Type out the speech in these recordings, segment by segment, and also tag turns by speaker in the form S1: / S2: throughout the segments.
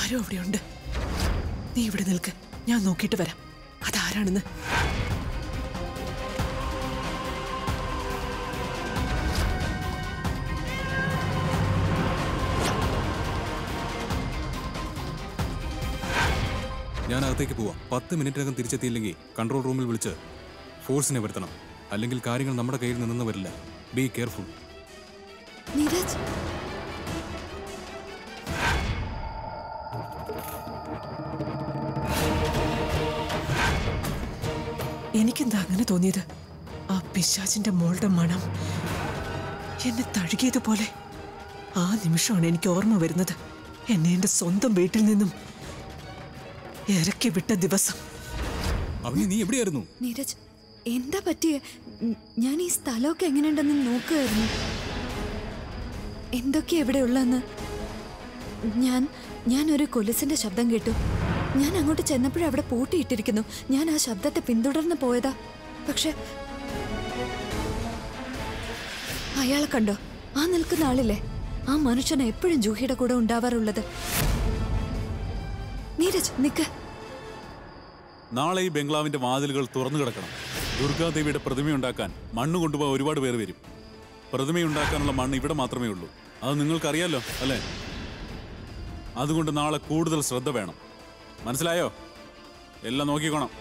S1: ആരോ അവിടെയുണ്ട് നീ ഇവിടെ നിൽക്ക് ഞാൻ നോക്കിയിട്ട് വരാം അതാരാണെന്ന്
S2: ഞാൻ അകത്തേക്ക് പോവാം പത്ത് മിനിറ്റിനകം തിരിച്ചെത്തിയില്ലെങ്കിൽ കൺട്രോൾ റൂമിൽ വിളിച്ച് ഫോഴ്സിനെ വരുത്തണം അല്ലെങ്കിൽ കാര്യങ്ങൾ നമ്മുടെ കയ്യിൽ നിന്നു വരില്ല ബി കെയർഫുൾ
S3: നീരജ്
S1: എനിക്കെന്താ അങ്ങനെ തോന്നിയത് ആ പിശാചിന്റെ മോളുടെ മണം എന്നെ തഴുകിയതുപോലെ ആ നിമിഷമാണ് എനിക്ക് ഓർമ്മ വരുന്നത് എന്നെ എന്റെ സ്വന്തം വീട്ടിൽ നിന്നും ഇറക്കി വിട്ട ദിവസം
S2: അവനി നീ എവിടെയായിരുന്നു
S3: നീരജ് എന്താ പറ്റിയ ഞാൻ ഈ സ്ഥലമൊക്കെ എങ്ങനെയുണ്ടെന്ന് നോക്കുമായിരുന്നു എന്തൊക്കെയാ ഇവിടെ ഉള്ളതെന്ന് ഞാൻ ഞാൻ ഒരു കൊലുസിന്റെ ശബ്ദം കേട്ടു ഞാൻ അങ്ങോട്ട് ചെന്നപ്പോഴും അവിടെ പൂട്ടിയിട്ടിരിക്കുന്നു ഞാൻ ആ ശബ്ദത്തെ പിന്തുടർന്ന് പോയതാ പക്ഷെ അയാളെ കണ്ടോ ആ നിൽക്കുന്ന ആളില്ലേ ആ മനുഷ്യനെ എപ്പോഴും ജൂഹിയുടെ കൂടെ ഉണ്ടാവാറുള്ളത് നീരജ് നിക്ക്
S4: നാളെ ഈ ബംഗ്ലാവിന്റെ വാതിലുകൾ തുറന്നു കിടക്കണം ദുർഗാദേവിയുടെ പ്രതിമയുണ്ടാക്കാൻ മണ്ണ് കൊണ്ടുപോകാൻ ഒരുപാട് പേര് വരും പ്രതിമയുണ്ടാക്കാനുള്ള മണ്ണ് ഇവിടെ മാത്രമേ ഉള്ളൂ അത് നിങ്ങൾക്കറിയാലോ അല്ലേ അതുകൊണ്ട് നാളെ കൂടുതൽ ശ്രദ്ധ വേണം മനസ്സിലായോ എല്ലാം നോക്കിക്കോണം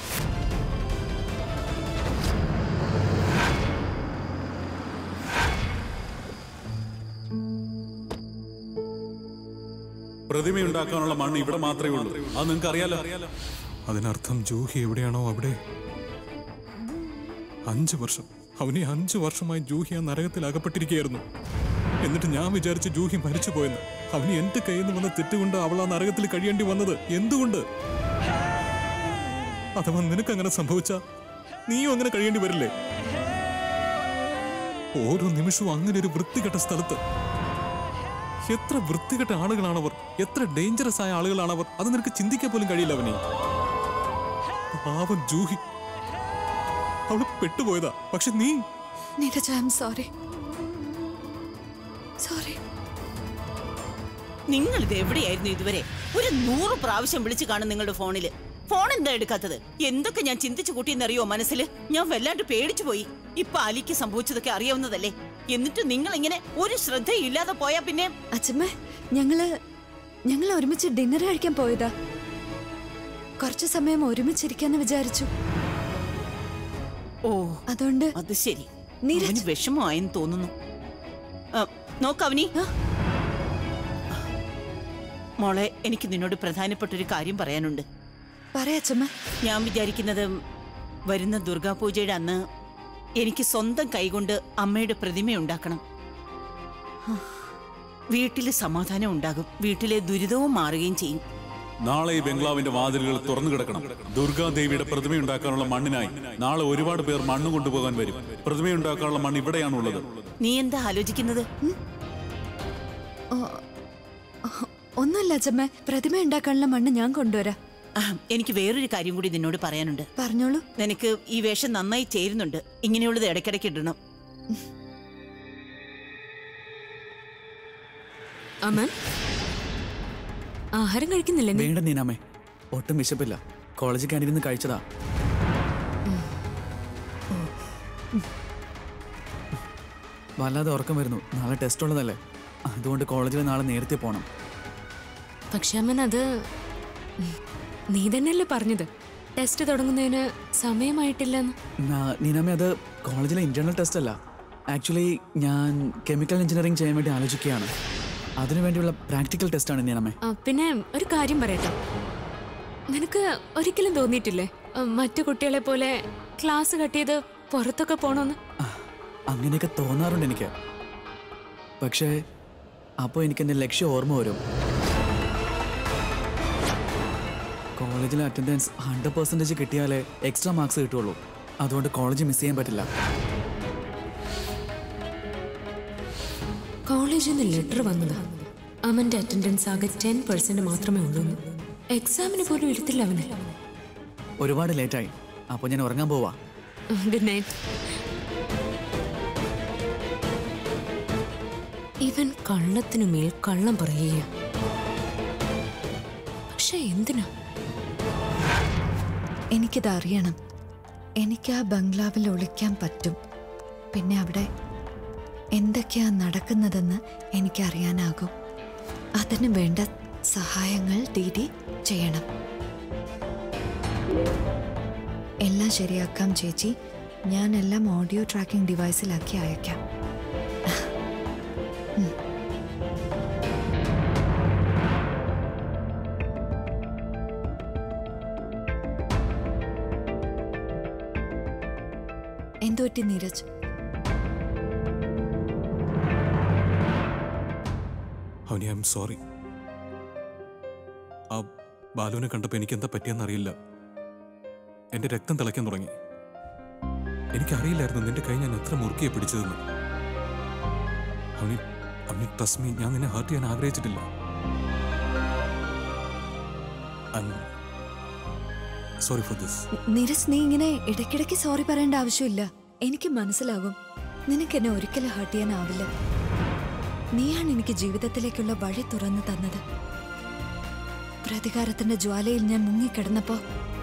S4: പ്രതിമയുണ്ടാക്കാനുള്ള മണ്ണ് ഇവിടെ മാത്രമേ ഉള്ളൂ അത് നിങ്ങൾക്ക് അറിയാലോ
S2: അതിനർത്ഥം ജൂഹി എവിടെയാണോ അവിടെ അഞ്ചു വർഷം അവനെ അഞ്ചു വർഷമായി ജൂഹി ആ നരകത്തിൽ അകപ്പെട്ടിരിക്കുകയായിരുന്നു എന്നിട്ട് ഞാൻ വിചാരിച്ച് ജൂഹി മരിച്ചു പോയെന്ന് അവന് എന്റെ കയ്യിൽ നിന്ന് വന്ന തെറ്റുകൊണ്ട് അവൾ ആ നരകത്തിൽ കഴിയേണ്ടി വന്നത് എന്തുകൊണ്ട് അഥവാ നിനക്ക് അങ്ങനെ സംഭവിച്ച നീയും അങ്ങനെ കഴിയേണ്ടി വരില്ലേ ഓരോ നിമിഷവും അങ്ങനെ ഒരു വൃത്തികെട്ട സ്ഥലത്ത് എത്ര വൃത്തികെട്ട ആളുകളാണവർ എത്ര ഡേഞ്ചറസ് ആയ ആളുകളാണവർ അത് നിനക്ക് ചിന്തിക്കാൻ പോലും കഴിയില്ല അവനെ പാവം ജൂഹി അവള് പെട്ടുപോയതാ പക്ഷെ നീ
S3: Neeraj I'm sorry sorry
S5: നിങ്ങൾ ഇത് എവിടെയായിരുന്നു ഇതുവരെ ഒരു നൂറ് പ്രാവശ്യം വിളിച്ചു കാണും നിങ്ങളുടെ ഫോണില് ഫോൺ എന്താ എടുക്കാത്തത് എന്തൊക്കെ ഞാൻ ചിന്തിച്ചു കൂട്ടിയെന്നറിയോ മനസ്സിൽ ഞാൻ വല്ലാണ്ട് പേടിച്ചു പോയി ഇപ്പൊ അലിക്ക് സംഭവിച്ചതൊക്കെ അറിയാവുന്നതല്ലേ എന്നിട്ട് നിങ്ങൾ ഇങ്ങനെ ഒരു ശ്രദ്ധയില്ലാതെ പോയാ പിന്നെ
S3: അച്ഛമ്മ ഞങ്ങള് ഞങ്ങൾ ഒരുമിച്ച് ഡിന്നർ കഴിക്കാൻ പോയതാ കുറച്ചു സമയം ഒരുമിച്ചിരിക്കാന്ന് വിചാരിച്ചു
S5: ഓ
S3: അതുകൊണ്ട്
S5: അത് ശരി
S3: നീരജ്.
S5: അവന് വിഷമമായെന്ന് തോന്നുന്നു ആ, നോക്ക് അവനി
S3: ആ?
S5: മോളെ എനിക്ക് നിന്നോട് പ്രധാനപ്പെട്ട ഒരു കാര്യം പറയാനുണ്ട്
S3: പറയാച്ചമ്മ
S5: ഞാൻ വിചാരിക്കുന്നത് വരുന്ന ദുർഗാപൂജയുടെ അന്ന് എനിക്ക് സ്വന്തം കൈകൊണ്ട് അമ്മയുടെ പ്രതിമ ഉണ്ടാക്കണം വീട്ടില് സമാധാനം ഉണ്ടാകും വീട്ടിലെ ദുരിതവും മാറുകയും ചെയ്യും
S4: നാളെ ഈ ബംഗ്ലാവിന്റെ വാതിലുകൾ തുറന്നു കിടക്കണം ദുർഗാദേവിയുടെ പ്രതിമയുണ്ടാക്കാനുള്ള മണ്ണിനായി നാളെ ഒരുപാട് പേർ മണ്ണ് കൊണ്ടുപോകാൻ വരും പ്രതിമയുണ്ടാക്കാനുള്ള മണ്ണ് ഇവിടെയാണുള്ളത്
S5: നീ എന്താ ആലോചിക്കുന്നത്
S3: ഒന്നുമില്ല അച്ഛമ്മ പ്രതിമ ഉണ്ടാക്കാനുള്ള മണ്ണ് ഞാൻ കൊണ്ടുവരാം
S5: ആ, എനിക്ക് വേറൊരു കാര്യം കൂടി നിന്നോട് പറയാനുണ്ട്
S3: പറഞ്ഞോളൂ
S5: നിനക്ക് ഈ വേഷം നന്നായി ചേരുന്നുണ്ട് ഇങ്ങനെയുള്ളത് ഇടയ്ക്കിടയ്ക്ക് ഇടണം
S6: അമ്മ ആഹാരം കഴിക്കുന്നില്ലേ നീ
S7: വേണ്ട നീനാമേ ഒട്ടും വിശപ്പില്ല കോളേജ് ക്യാൻറ്റീനിൽ നിന്ന് കഴിച്ചതാ വല്ലാതെ ഉറക്കം വരുന്നു നാളെ ടെസ്റ്റ് ഉള്ളതല്ലേ അതുകൊണ്ട് കോളേജിൽ നാളെ നേരത്തെ പോകണം
S6: പക്ഷെ അമ്മൻ അത് ഉം, നീ തന്നെയല്ലേ പറഞ്ഞത് ടെസ്റ്റ് തുടങ്ങുന്നതിന് സമയമായിട്ടില്ലെന്ന്
S7: നാ- നീനാമേ അത് കോളേജിലെ ഇന്റേണൽ ടെസ്റ്റ് അല്ല ആക്ച്വലി ഞാൻ കെമിക്കൽ എഞ്ചിനീയറിംഗ് ചെയ്യാൻ വേണ്ടി ആലോചിക്കുകയാണ് അതിനു വേണ്ടിയുള്ള പ്രാക്ടിക്കൽ ടെസ്റ്റാണ് നീനാമേ
S6: ആ, പിന്നെ ഒരു കാര്യം പറയട്ടെ നിനക്ക് ഒരിക്കലും തോന്നിയിട്ടില്ലേ ആ, മറ്റു കുട്ടികളെ പോലെ ക്ലാസ് കട്ടിയത് പുറത്തൊക്കെ പോണോന്ന്
S7: ആ, അങ്ങനെയൊക്കെ തോന്നാറുണ്ട് എനിക്ക് പക്ഷേ അപ്പോൾ എനിക്ക് എൻ്റെ ലക്ഷ്യം ഓർമ്മ വരും കോളേജിലെ അറ്റൻഡൻസ് ഹൺഡ്രഡ് പെർസെൻറ്റേജ് കിട്ടിയാലേ എക്സ്ട്രാ മാർക്സ് കിട്ടുള്ളൂ അതുകൊണ്ട് കോളേജ് മിസ് ചെയ്യാൻ പറ്റില്ല
S6: കോളേജിൽ നിന്ന് ലെറ്റർ വന്നതാ അവന്റെ അറ്റൻഡൻസ് ആകെ ടെൻ പെർസെന്റ് മാത്രമേ ഉള്ളൂ എക്സാമിന് പോലും ഇരുത്തില്ല അവനെ
S7: ഒരുപാട് ലേറ്റായി അപ്പോൾ ഞാൻ ഉറങ്ങാൻ പോവാ
S6: ഗുഡ് നൈറ്റ് ഇവൻ കള്ളത്തിനു മേൽ കള്ളം പറയുക
S3: എനിക്കിത് അറിയണം എനിക്ക് ആ ബംഗ്ലാവിൽ ഒളിക്കാൻ പറ്റും പിന്നെ അവിടെ എന്തൊക്കെയാ നടക്കുന്നതെന്ന് എനിക്കറിയാനാകും അതിന് വേണ്ട സഹായങ്ങൾ ദീദി ചെയ്യണം എല്ലാം ശരിയാക്കാം ചേച്ചി ഞാൻ എല്ലാം ഓഡിയോ ട്രാക്കിംഗ് ഡിവൈസിലാക്കി അയക്കാം എന്തു പറ്റി നീരജ്
S2: അവനി ഐ എം സോറി ആ ബാലുവിനെ കണ്ടപ്പോൾ എനിക്ക് എന്താ പറ്റിയെന്ന് അറിയില്ല എന്റെ രക്തം തിളയ്ക്കാൻ തുടങ്ങി എനിക്കറിയില്ലായിരുന്നു നിന്റെ കൈ ഞാൻ എത്ര മുറുക്കിയെ പിടിച്ചതെന്ന് അവനി അവനി ട്രസ്റ്റ് മീ ഞാൻ നിന്നെ ഹേർട്ട് ചെയ്യാൻ ആഗ്രഹിച്ചിട്ടില്ല സോറി ഫോർ ദിസ്
S3: നീരജ് നീ ഇങ്ങനെ ഇടയ്ക്കിടയ്ക്ക് സോറി പറയേണ്ട ആവശ്യമില്ല എനിക്ക് മനസ്സിലാകും നിനക്ക് എന്നെ ഒരിക്കലും ഹേർട്ട് ചെയ്യാനാവില്ല നീയാണ് എനിക്ക് ജീവിതത്തിലേക്കുള്ള വഴി തുറന്നു തന്നത് പ്രതികാരത്തിന്റെ ജ്വാലയിൽ ഞാൻ മുങ്ങിക്കിടന്നപ്പോ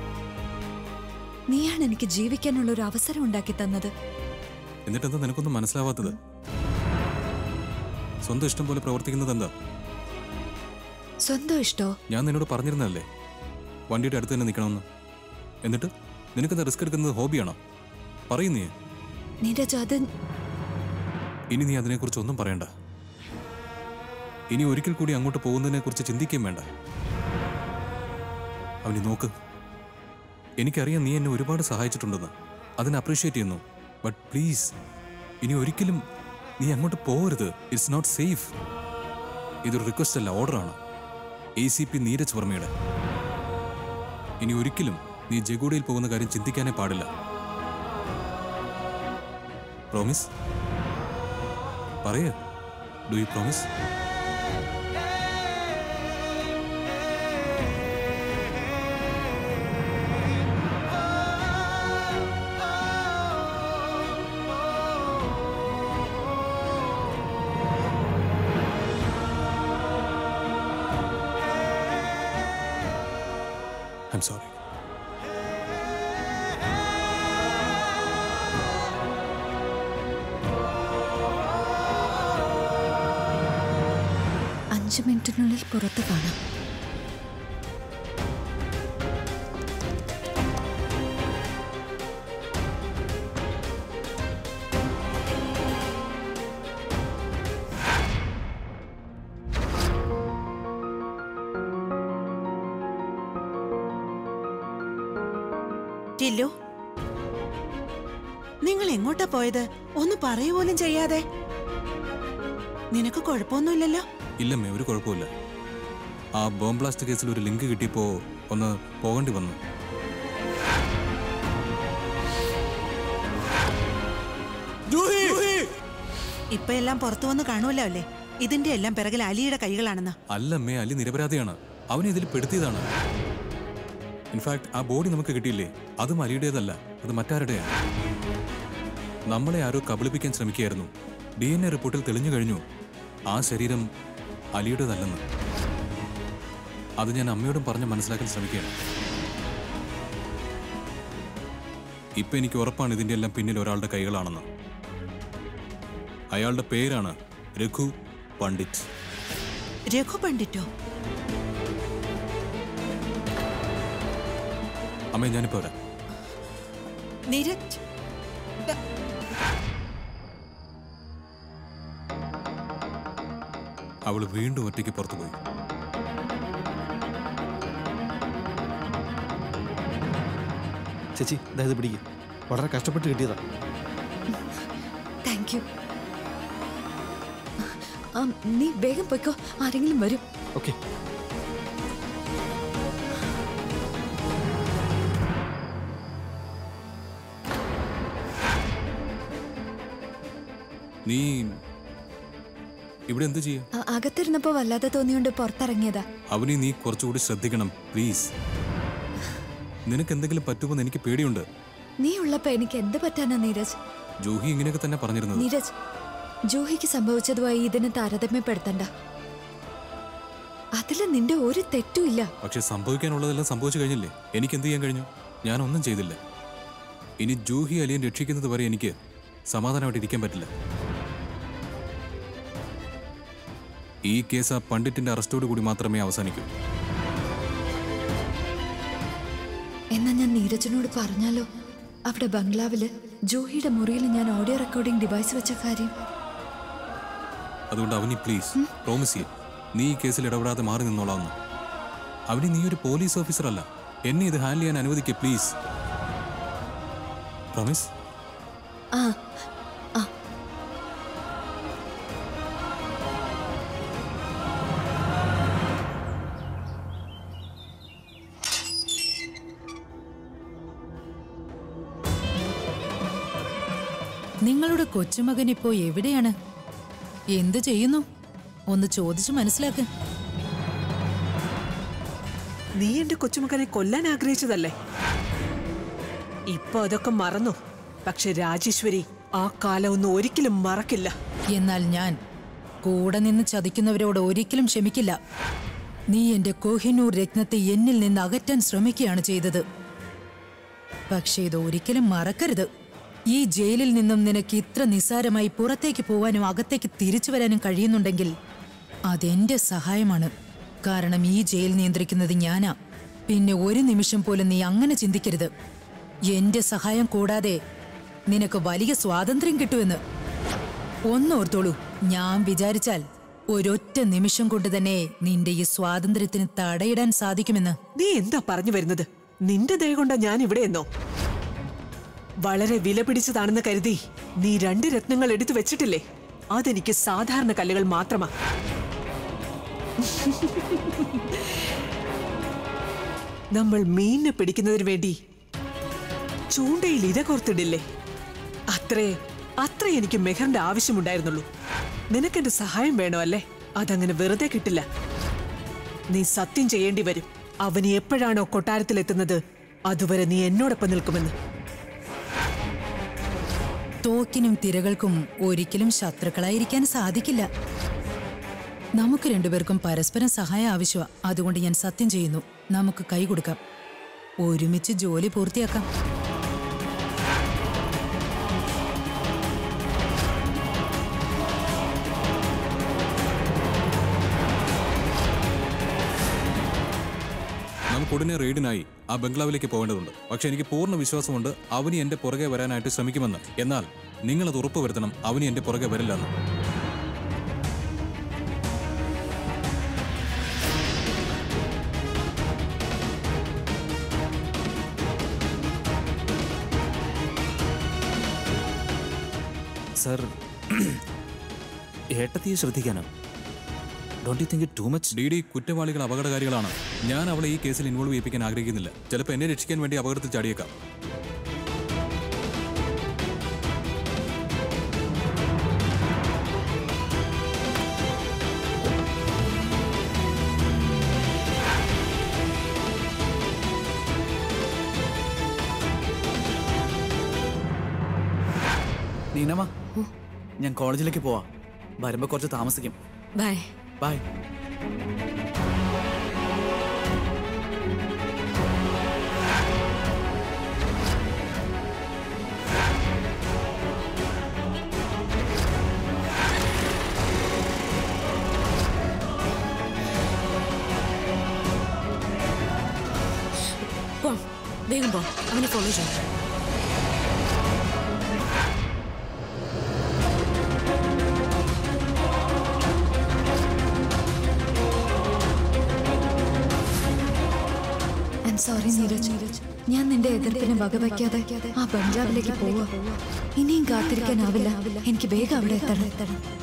S3: നീയാണ് എനിക്ക് ജീവിക്കാനുള്ള ഒരു അവസരം ഉണ്ടാക്കി തന്നത്
S2: എന്നിട്ട് എന്താ നിനക്കൊന്നും മനസ്സിലാവാത്തത് സ്വന്തം ഇഷ്ടം പോലെ പ്രവർത്തിക്കുന്നത് എന്താ
S3: സ്വന്തം ഇഷ്ടോ
S2: ഞാൻ നിന്നോട് പറഞ്ഞിരുന്നല്ലേ വണ്ടിയുടെ അടുത്ത് തന്നെ നിൽക്കണമെന്ന് എന്നിട്ട് നിനക്കെന്താ റിസ്ക് എടുക്കുന്നത് ഹോബിയാണോ പറയുന്നേ
S3: നീരജ് അത്
S2: ഇനി നീ അതിനെക്കുറിച്ച് ഒന്നും പറയണ്ട ഇനി ഒരിക്കൽ കൂടി അങ്ങോട്ട് പോകുന്നതിനെ കുറിച്ച് ചിന്തിക്കുകയും വേണ്ട അവനി നോക്ക് എനിക്കറിയാം നീ എന്നെ ഒരുപാട് സഹായിച്ചിട്ടുണ്ടെന്ന് അതിനെ അപ്രീഷിയേറ്റ് ചെയ്യുന്നു ബട്ട് പ്ലീസ് ഇനി ഒരിക്കലും നീ അങ്ങോട്ട് പോകരുത് ഇറ്റ്സ് നോട്ട് സേഫ് ഇതൊരു റിക്വസ്റ്റ് അല്ല ഓർഡറാണ് എ സി പി നീരജ് വർമ്മയുടെ ഇനി ഒരിക്കലും നീ ജഗൂഡയിൽ പോകുന്ന കാര്യം ചിന്തിക്കാനേ പാടില്ല പ്രോമിസ് പറയേ do you promise I'm sorry
S3: അഞ്ചു മിനിറ്റിനുള്ളിൽ പുറത്ത് കാണാം
S8: ടില്ലു നിങ്ങൾ എങ്ങോട്ടാ പോയത് ഒന്ന് പറയുക പോലും ചെയ്യാതെ നിനക്ക് കുഴപ്പമൊന്നുമില്ലല്ലോ
S2: ഇല്ലമ്മേ ഒരു കുഴപ്പമില്ല ആ ബോംബ് ബ്ലാസ്റ്റ് കേസിൽ ഒരു ലിങ്ക് കിട്ടിയപ്പോ ഒന്ന് പോകേണ്ടി വന്നു
S8: ഇപ്പൊ എല്ലാം പുറത്തു വന്ന് കാണുമല്ലോ അല്ലേ ഇതിന്റെ എല്ലാം പിറകിൽ അലിയുടെ കൈകളാണെന്ന്
S2: അല്ലമ്മേ അലി നിരപരാധിയാണ് അവനെ ഇതിൽ പെടുത്തിയതാണ് ഇൻഫാക്ട് ആ ബോഡി നമുക്ക് കിട്ടിയില്ലേ അതും അലിയുടേതല്ല അത് മറ്റാരുടെയാണ് നമ്മളെ ആരോ കബളിപ്പിക്കാൻ ശ്രമിക്കുകയായിരുന്നു ഡി എൻ എ റിപ്പോർട്ടിൽ തെളിഞ്ഞു കഴിഞ്ഞു ആ ശരീരം അലിയുടേതല്ലെന്ന് അത് ഞാൻ അമ്മയോടും പറഞ്ഞ് മനസ്സിലാക്കാൻ ശ്രമിക്കുകയാണ് ഇപ്പൊ എനിക്ക് ഉറപ്പാണ് ഇതിന്റെ എല്ലാം പിന്നിൽ ഒരാളുടെ കൈകളാണെന്ന് അയാളുടെ പേരാണ് രഘു പണ്ഡിറ്റ്
S8: രഘു പണ്ഡിറ്റോ
S2: അമ്മേ ഞാനിപ്പോ വരാം
S8: നീരജ്
S2: അവൾ വീണ്ടും ഒറ്റയ്ക്ക് പുറത്തു പോയി
S9: ചേച്ചി ഇതായത് പിടിക്കുക വളരെ കഷ്ടപ്പെട്ട് കിട്ടിയതാ
S3: താങ്ക് യു ആ, നീ വേഗം പോയിക്കോ ആരെങ്കിലും വരും
S9: ഓക്കെ
S2: നീ ഇവിടെ എന്ത് ചെയ്യാ
S3: ആ, അകത്തിരുന്നപ്പോ വല്ലാതെ തോന്നിയോണ്ട് പുറത്തിറങ്ങിയതാ
S2: അവനെ നീ കുറച്ചുകൂടി ശ്രദ്ധിക്കണം പ്ലീസ് നിനക്ക് എന്തെങ്കിലും പറ്റുമെന്ന് എനിക്ക് പേടിയുണ്ട്
S3: നീ ഉള്ളപ്പോ എനിക്ക് എന്ത് പറ്റാനാ നീരജ്
S2: ജൂഹി ഇങ്ങനെയൊക്കെ തന്നെ പറഞ്ഞിരുന്നത്
S3: നീരജ് ജൂഹിക്ക് സംഭവിച്ചതുമായി ഇതിനെ താരതമ്യപ്പെടുത്തണ്ട അതില് നിന്റെ ഒരു തെറ്റുമില്ല
S2: പക്ഷെ സംഭവിക്കാനുള്ളതെല്ലാം സംഭവിച്ചു കഴിഞ്ഞില്ലേ എനിക്ക് എന്ത് ചെയ്യാൻ കഴിഞ്ഞു ഞാനൊന്നും ചെയ്തില്ല ഇനി ജൂഹി അലിയൻ രക്ഷിക്കുന്നത് വരെ എനിക്ക് സമാധാനമായിട്ട് ഇരിക്കാൻ പറ്റില്ല ഈ കേസ് ആ പണ്ഡിറ്റിന്റെ അറസ്റ്റോട് കൂടി മാത്രമേ അവസാനിക്കൂ
S3: എന്നാ ഞാൻ നീരജനോട് പറഞ്ഞാലോ അവിടെ ബംഗ്ലാവില് ജൂഹിയുടെ മുറിയിൽ ഞാൻ ഓഡിയോ റെക്കോർഡിംഗ് ഡിവൈസ് വെച്ച കാര്യം
S2: അതുകൊണ്ട് അവനി പ്ലീസ് പ്രോമിസ് ചെയ്യും നീ ഈ കേസിൽ ഇടപെടാതെ മാറി നിന്നോളാന്ന് അവനി നീ ഒരു പോലീസ് ഓഫീസർ അല്ല എന്നെ ഇത് ഹാൻഡിൽ ചെയ്യാൻ അനുവദിക്കുക പ്ലീസ് പ്രോമിസ്
S3: ആ ആ
S10: നിങ്ങളുടെ കൊച്ചുമകൻ ഇപ്പോ എവിടെയാണ് എന്തു ചെയ്യുന്നു ഒന്ന് ചോദിച്ചു മനസ്സിലാക്ക്
S1: നീ എന്റെ കൊച്ചുമകനെ കൊല്ലാൻ ആഗ്രഹിച്ചതല്ലേ ഇപ്പൊ അതൊക്കെ മറന്നു പക്ഷെ രാജേശ്വരി ആ കാലം ഒന്നും ഒരിക്കലും മറക്കില്ല
S10: എന്നാൽ ഞാൻ കൂടെ നിന്ന് ചതിക്കുന്നവരോട് ഒരിക്കലും ക്ഷമിക്കില്ല നീ എന്റെ കോഹിനൂർ രത്നത്തെ എന്നിൽ നിന്ന് അകറ്റാൻ ശ്രമിക്കുകയാണ് ചെയ്തത് പക്ഷേ ഇത് ഒരിക്കലും മറക്കരുത് ഈ ജയിലിൽ നിന്നും നിനക്ക് ഇത്ര നിസ്സാരമായി പുറത്തേക്ക് പോവാനും അകത്തേക്ക് തിരിച്ചു വരാനും കഴിയുന്നുണ്ടെങ്കിൽ അതെന്റെ സഹായമാണ് കാരണം ഈ ജയിൽ നിയന്ത്രിക്കുന്നത് ഞാനാ പിന്നെ ഒരു നിമിഷം പോലും നീ അങ്ങനെ ചിന്തിക്കരുത് എന്റെ സഹായം കൂടാതെ നിനക്ക് വലിയ സ്വാതന്ത്ര്യം കിട്ടുമെന്ന് ഒന്നോർത്തോളൂ ഞാൻ വിചാരിച്ചാൽ ഒരൊറ്റ നിമിഷം കൊണ്ട് തന്നെ നിന്റെ ഈ സ്വാതന്ത്ര്യത്തിന് തടയിടാൻ സാധിക്കുമെന്ന്
S1: നീ എന്താ പറഞ്ഞു വരുന്നത് നിന്റെ ദയ കൊണ്ടാ ഞാൻ ഇവിടെ എന്നോ വളരെ വില പിടിച്ചതാണെന്ന് കരുതി നീ രണ്ട് രത്നങ്ങൾ എടുത്തു വെച്ചിട്ടില്ലേ അതെനിക്ക് സാധാരണ കല്ലുകൾ മാത്രമാ നമ്മൾ മീനിനെ പിടിക്കുന്നതിന് വേണ്ടി ചൂണ്ടയിൽ ഇര കോർത്തിടില്ലേ അത്രേ അത്രേ എനിക്ക് മെഹറിന്റെ ആവശ്യമുണ്ടായിരുന്നുള്ളൂ നിനക്കെന്റെ സഹായം വേണോ അല്ലേ അതങ്ങനെ വെറുതെ കിട്ടില്ല നീ സത്യം ചെയ്യേണ്ടി വരും അവന് എപ്പോഴാണോ കൊട്ടാരത്തിലെത്തുന്നത് അതുവരെ നീ എന്നോടൊപ്പം നിൽക്കുമെന്ന്
S10: തോക്കിനും തിരകൾക്കും ഒരിക്കലും ശത്രുക്കളായിരിക്കാൻ സാധിക്കില്ല നമുക്ക് രണ്ടുപേർക്കും പരസ്പരം സഹായം ആവശ്യമാണ് അതുകൊണ്ട് ഞാൻ സത്യം ചെയ്യുന്നു നമുക്ക് കൈ കൊടുക്കാം ഒരുമിച്ച് ജോലി പൂർത്തിയാക്കാം
S2: നമുക്ക് ഉടനെ റെയ്ഡിനായി ആ ബംഗ്ലാവിലേക്ക് പോകേണ്ടതുണ്ട് പക്ഷെ എനിക്ക് പൂർണ്ണ വിശ്വാസമുണ്ട് അവനി എന്റെ പുറകെ വരാനായിട്ട് ശ്രമിക്കുമെന്ന് എന്നാൽ നിങ്ങളത് ഉറപ്പുവരുത്തണം അവനി എന്റെ പുറകെ വരില്ലെന്ന്
S7: സർ ഏട്ടത്തിയെ ശ്രദ്ധിക്കാനോ don't you think it too much
S2: D D കുറ്റവാളികൾ അപകടകാരികളാണ് ഞാൻ അവളെ ഈ കേസിൽ ഇൻവോൾവ് ചെയ്യിപ്പിക്കാൻ ആഗ്രഹിക്കുന്നില്ല ചിലപ്പോൾ എന്നെ രക്ഷിക്കാൻ വേണ്ടി അപകടത്തിൽ ചാടിയേക്കാം
S7: നീനമ്മ ഞാൻ കോളേജിലേക്ക് പോവാ വരുമ്പോ കുറച്ച് താമസിക്കും
S6: ബൈ
S7: ബൈ
S6: പോ വേഗം പോ അവനെ ഫോളോ ചെയ്യാം
S3: ഐ സോറി നീരജ് ഞാൻ നിന്റെ എതിർപ്പിന് വകവയ്ക്കാതെ ആ ബംഗ്ലാവിലേക്ക് പോവാ ഇനിയും കാത്തിരിക്കാനാവില്ല എനിക്ക് വേഗം അവിടെ എത്തണം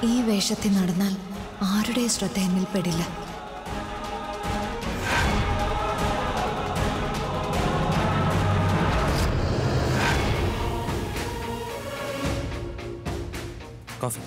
S3: ഈ വേഷത്തിൽ നടന്നാൽ ആരുടെ ശ്രദ്ധ എന്നിൽ പെടില്ല
S9: കോഫി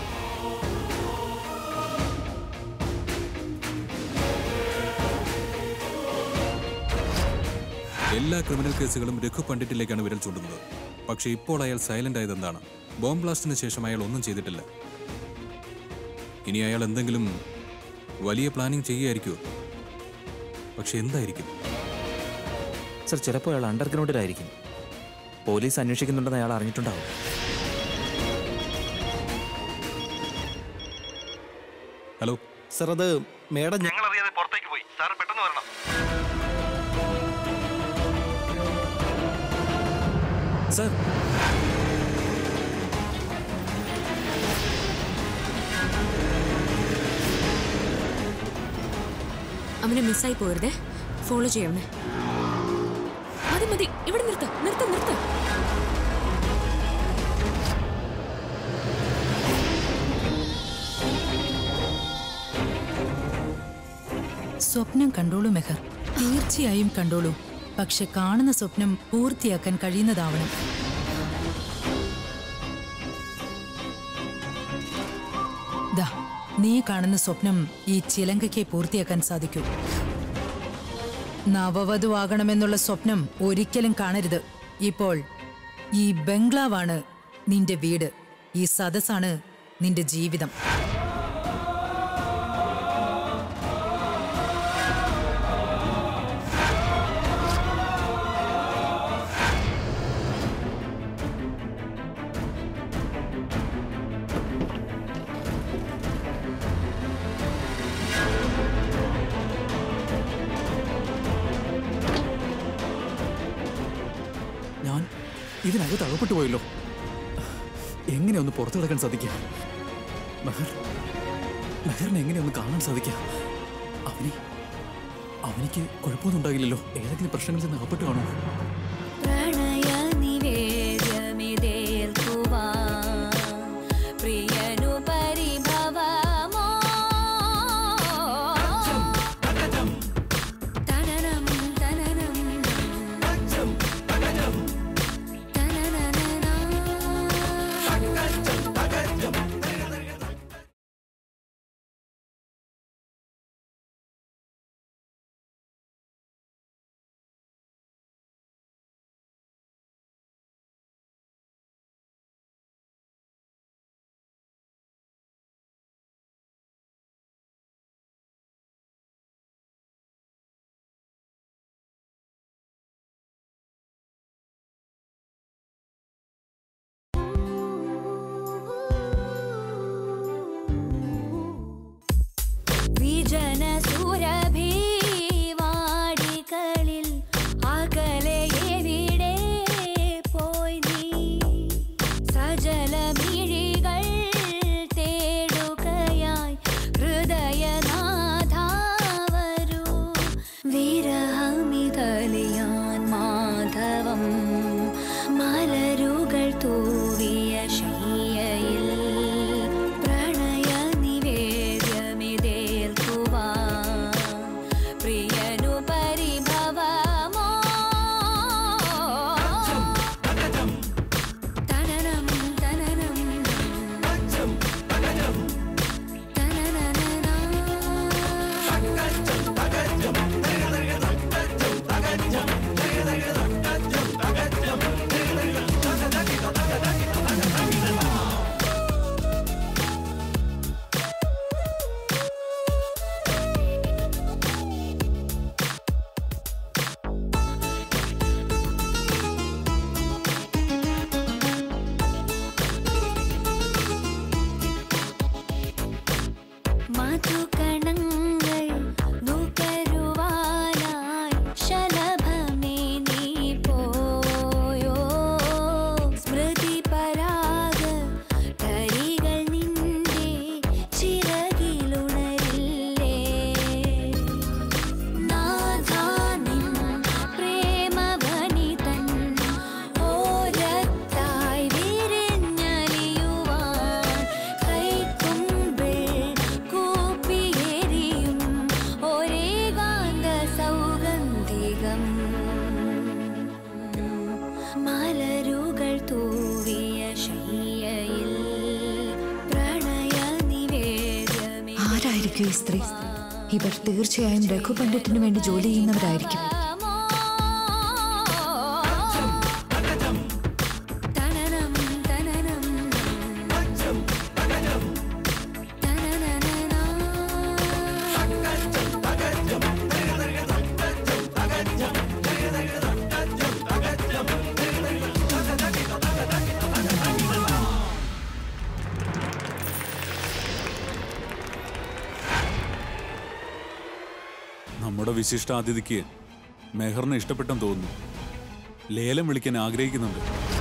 S2: എല്ലാ ക്രിമിനൽ കേസുകളും രഘു പണ്ഡിറ്റിലേക്കാണ് വിരൽ ചൂണ്ടുന്നത് പക്ഷേ ഇപ്പോൾ അയാൾ സൈലന്റ് ആയതെന്താണ് ബോംബ് ബ്ലാസ്റ്റിന് ശേഷം അയാൾ ഒന്നും ചെയ്തിട്ടില്ല ഇനി അയാൾ എന്തെങ്കിലും വലിയ പ്ലാനിങ് ചെയ്യുകയായിരിക്കുമോ പക്ഷെ എന്തായിരിക്കും
S9: സർ ചിലപ്പോൾ അയാൾ അണ്ടർഗ്രൗണ്ടിലായിരിക്കും പോലീസ് അന്വേഷിക്കുന്നുണ്ടെന്ന് അയാൾ അറിഞ്ഞിട്ടുണ്ടാവും
S2: ഹലോ
S9: സർ അത് മേഡം
S11: ഞങ്ങൾ അറിയാതെ പുറത്തേക്ക് പോയി സാർ പെട്ടെന്ന് വരണം
S9: സർ
S6: അവനെ മിസ്സായി പോരുതേ ഫോളോ ചെയ്യണേ മതി മതി ഇവിടെ നിർത്ത നിർത്ത നിർത്ത
S10: സ്വപ്നം കണ്ടോളൂ മെഹർ തീർച്ചയായും കണ്ടോളൂ പക്ഷെ കാണുന്ന സ്വപ്നം പൂർത്തിയാക്കാൻ കഴിയുന്നതാവണം ദാ നീ കാണുന്ന സ്വപ്നം ഈ ചിലങ്കയ്ക്ക് പൂർത്തിയാക്കാൻ സാധിക്കൂ നവവധുവാകണമെന്നുള്ള സ്വപ്നം ഒരിക്കലും കാണരുത് ഇപ്പോൾ ഈ ബംഗ്ലാവാണ് നിന്റെ വീട് ഈ സദസ്സാണ് നിന്റെ ജീവിതം
S7: ഞാൻ ഇതിനകത്ത് അകപ്പെട്ടു പോയല്ലോ എങ്ങനെ ഒന്ന് പുറത്തു കിടക്കാൻ സാധിക്കുക മെഹർ മെഹറിനെ എങ്ങനെ ഒന്ന് കാണാൻ സാധിക്കുക അവനെ അവനിക്ക് കുഴപ്പമൊന്നും ഉണ്ടാകില്ലല്ലോ ഏതെങ്കിലും പ്രശ്നങ്ങളിൽ നിന്ന് അകപ്പെട്ടു കാണുമോ
S12: പ്രിയനു പരിഭവമോ തനനം തനനം വിജന സുരഭിവാടികളിൽ അകലെ എവിടെ പോയി നീ സജലമിഴികൾ തേടുകയായി ഹൃദയനാഥ വരൂ വിരഹമിതലിയാൻ മാധവം മലരുകൾ തൂവിയ ശയ്യയിൽ പ്രണയ നിവേദ്യമിതേൽക്കുവാൻ പ്രിയനു പരിഭവമോ തനനം തനനം തനനനന
S3: സ്ത്രീ ഇവർ തീർച്ചയായും രഘു പണ്ഡിറ്റിന് വേണ്ടി ജോലി ചെയ്യുന്നവരായിരിക്കും
S12: തനനം തനനം
S4: നമ്മുടെ വിശിഷ്ടാതിഥിക്ക് മെഹറിനെ ഇഷ്ടപ്പെട്ടെന്ന് തോന്നുന്നു ലേലം വിളിക്കാൻ ആഗ്രഹിക്കുന്നുണ്ട്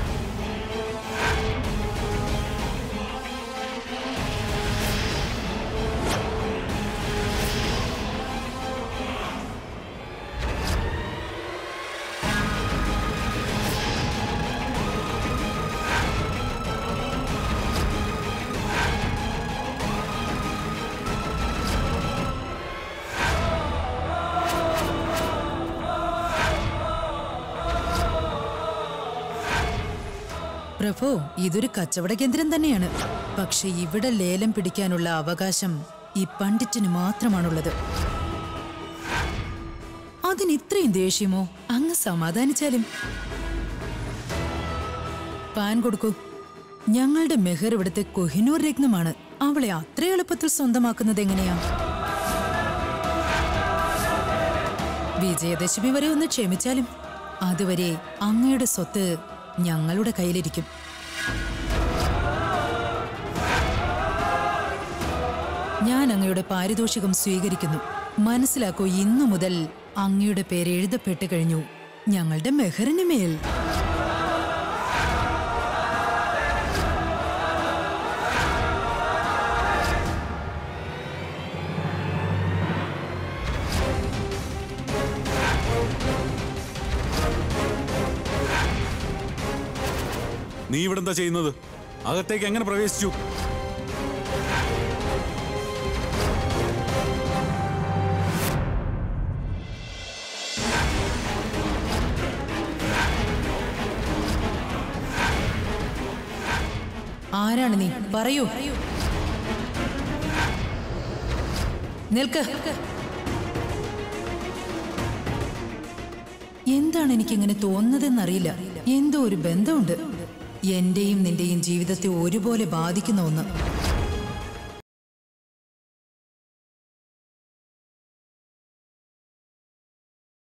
S10: പ്രഭു ഇതൊരു കച്ചവട കേന്ദ്രം തന്നെയാണ് പക്ഷെ ഇവിടെ ലേലം പിടിക്കാനുള്ള അവകാശം ഈ പണ്ഡിറ്റിന് മാത്രമാണുള്ളത് അതിന് ഇത്രയും ദേഷ്യമോ അങ്ങ് സമാധാനിച്ചാലും പാൻ കൊടുക്കൂ ഞങ്ങളുടെ മെഹർ ഇവിടുത്തെ കൊഹിനൂർ രത്നമാണ് അവളെ അത്ര എളുപ്പത്തിൽ സ്വന്തമാക്കുന്നത് എങ്ങനെയാ വിജയദശമി വരെ ഒന്ന് ക്ഷമിച്ചാലും അതുവരെ അങ്ങയുടെ സ്വത്ത് ഞങ്ങളുടെ കയ്യിലിരിക്കും ഞാൻ അങ്ങയുടെ പാരിതോഷികം സ്വീകരിക്കുന്നു മനസ്സിലാക്കൂ ഇന്നു മുതൽ അങ്ങയുടെ പേര് എഴുതപ്പെട്ട് കഴിഞ്ഞു ഞങ്ങളുടെ മെഹറിന് മേൽ
S4: നീ ഇവിടെ എന്താ ചെയ്യുന്നത് അകത്തേക്ക് എങ്ങനെ പ്രവേശിച്ചു
S10: ആരാണ് നീ പറയൂ നിൽക്ക് എന്താണ് എനിക്കിങ്ങനെ തോന്നുന്നതെന്നറിയില്ല എന്തോ ഒരു ബന്ധമുണ്ട് എന്റെയും നിന്റെയും ജീവിതത്തെ ഒരുപോലെ ബാധിക്കുന്ന ഒന്ന്